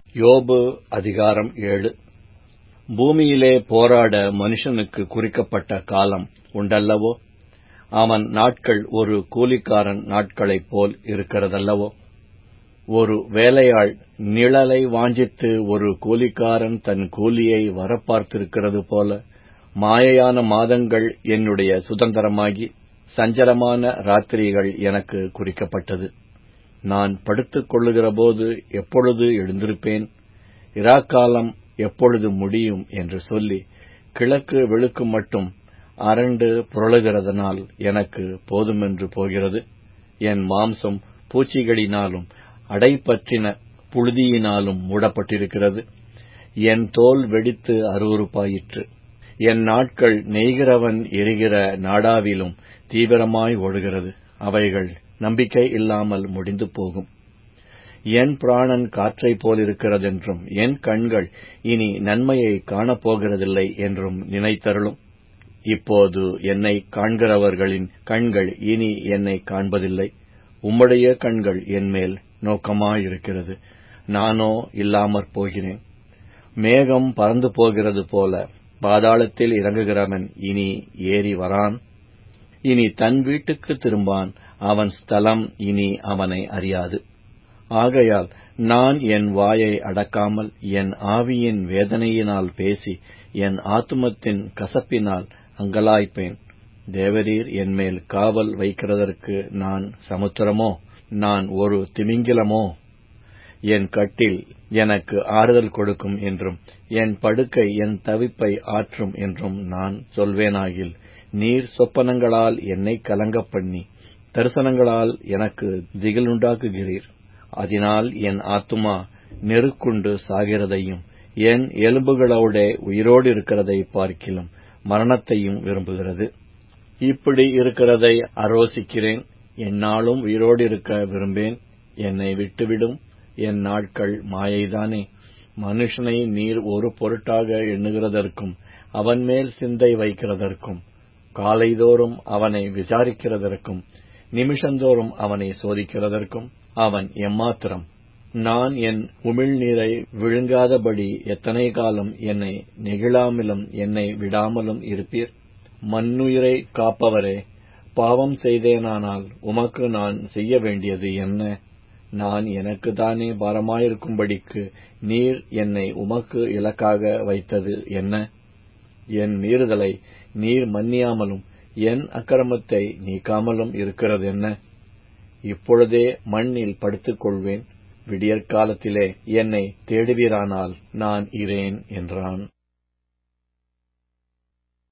யோபு அதிகாரம் ஏழு பூமியிலே போராட மனுஷனுக்கு குறிக்கப்பட்ட காலம் உண்டல்லவோ அவன் நாட்கள் ஒரு கூலிக்காரன் நாட்களைப் போல் இருக்கிறதல்லவோ ஒரு வேலையாள் நிழலை வாஞ்சித்து ஒரு கூலிக்காரன் தன் கூலியை வரப்பார்த்திருக்கிறது போல மாயையான மாதங்கள் என்னுடைய சுதந்திரமாகி சஞ்சலமான ராத்திரிகள் எனக்கு குறிக்கப்பட்டது நான் படுத்துக் கொள்ளுகிறபோது எப்பொழுது எழுந்திருப்பேன் இராக்காலம் எப்பொழுது முடியும் என்று சொல்லி கிழக்கு வெளுக்கு மட்டும் அரண்டு புரளுகிறதனால் எனக்கு போதுமென்று போகிறது என் மாம்சம் பூச்சிகளினாலும் அடைபற்றின புழுதியினாலும் மூடப்பட்டிருக்கிறது என் தோல் வெடித்து அருவருப்பாயிற்று என் நாட்கள் நெய்கிறவன் எரிகிற நாடாவிலும் தீவிரமாய் ஓடுகிறது அவைகள் நம்பிக்கை இல்லாமல் முடிந்து போகும் என் பிராணன் காற்றைப் போலிருக்கிறதென்றும் என் கண்கள் இனி நன்மையை காணப்போகிறதில்லை என்றும் நினைத்தருளும் இப்போது என்னை காண்கிறவர்களின் கண்கள் இனி என்னை காண்பதில்லை உம்முடைய கண்கள் என்மேல் நோக்கமாயிருக்கிறது நானோ இல்லாமற் போகிறேன் மேகம் பறந்து போகிறது போல பாதாளத்தில் இறங்குகிறவன் இனி ஏறி வரான் இனி தன் வீட்டுக்கு திரும்பான் அவன் ஸ்தலம் இனி அவனை அறியாது ஆகையால் நான் என் வாயை அடக்காமல் என் ஆவியின் வேதனையினால் பேசி என் ஆத்துமத்தின் கசப்பினால் அங்கலாய்ப்பேன் தேவரீர் என்மேல் காவல் வைக்கிறதற்கு நான் சமுத்திரமோ நான் ஒரு திமிங்கிலமோ என் கட்டில் எனக்கு ஆறுதல் கொடுக்கும் என்றும் என் படுக்கை என் தவிப்பை ஆற்றும் என்றும் நான் சொல்வேனாகில் நீர் சொப்பனங்களால் என்னை கலங்கப் பண்ணி தரிசனங்களால் எனக்கு திகிலுண்டாக்குகிறீர் அதனால் என் ஆத்துமா நெருக்குண்டு சாகிறதையும் என் எலும்புகளோட உயிரோடு இருக்கிறதை பார்க்கிலும் மரணத்தையும் விரும்புகிறது இப்படி இருக்கிறதை அரோசிக்கிறேன் என்னாலும் உயிரோடு இருக்க விரும்பேன் என்னை விட்டுவிடும் என் நாட்கள் மாயைதானே மனுஷனை நீர் ஒரு பொருட்டாக எண்ணுகிறதற்கும் அவன் மேல் சிந்தை வைக்கிறதற்கும் காலைதோறும் அவனை விசாரிக்கிறதற்கும் நிமிஷந்தோறும் அவனை சோதிக்கிறதற்கும் அவன் எம்மாத்திரம் நான் என் உமிழ்நீரை விழுங்காதபடி எத்தனை காலம் என்னை நெகிழாமலும் என்னை விடாமலும் இருப்பீர் மண்ணுயிரை காப்பவரே பாவம் செய்தேனானால் உமக்கு நான் செய்ய வேண்டியது என்ன நான் எனக்கு தானே பாரமாயிருக்கும்படிக்கு நீர் என்னை உமக்கு இலக்காக வைத்தது என்ன என் மீறுதலை நீர் மன்னியாமலும் என் அக்கிரமத்தை நீக்காமலும் இருக்கிறது என்ன இப்பொழுதே மண்ணில் படுத்துக் கொள்வேன் விடியற்காலத்திலே என்னை தேடுவீரானால் நான் இரேன் என்றான்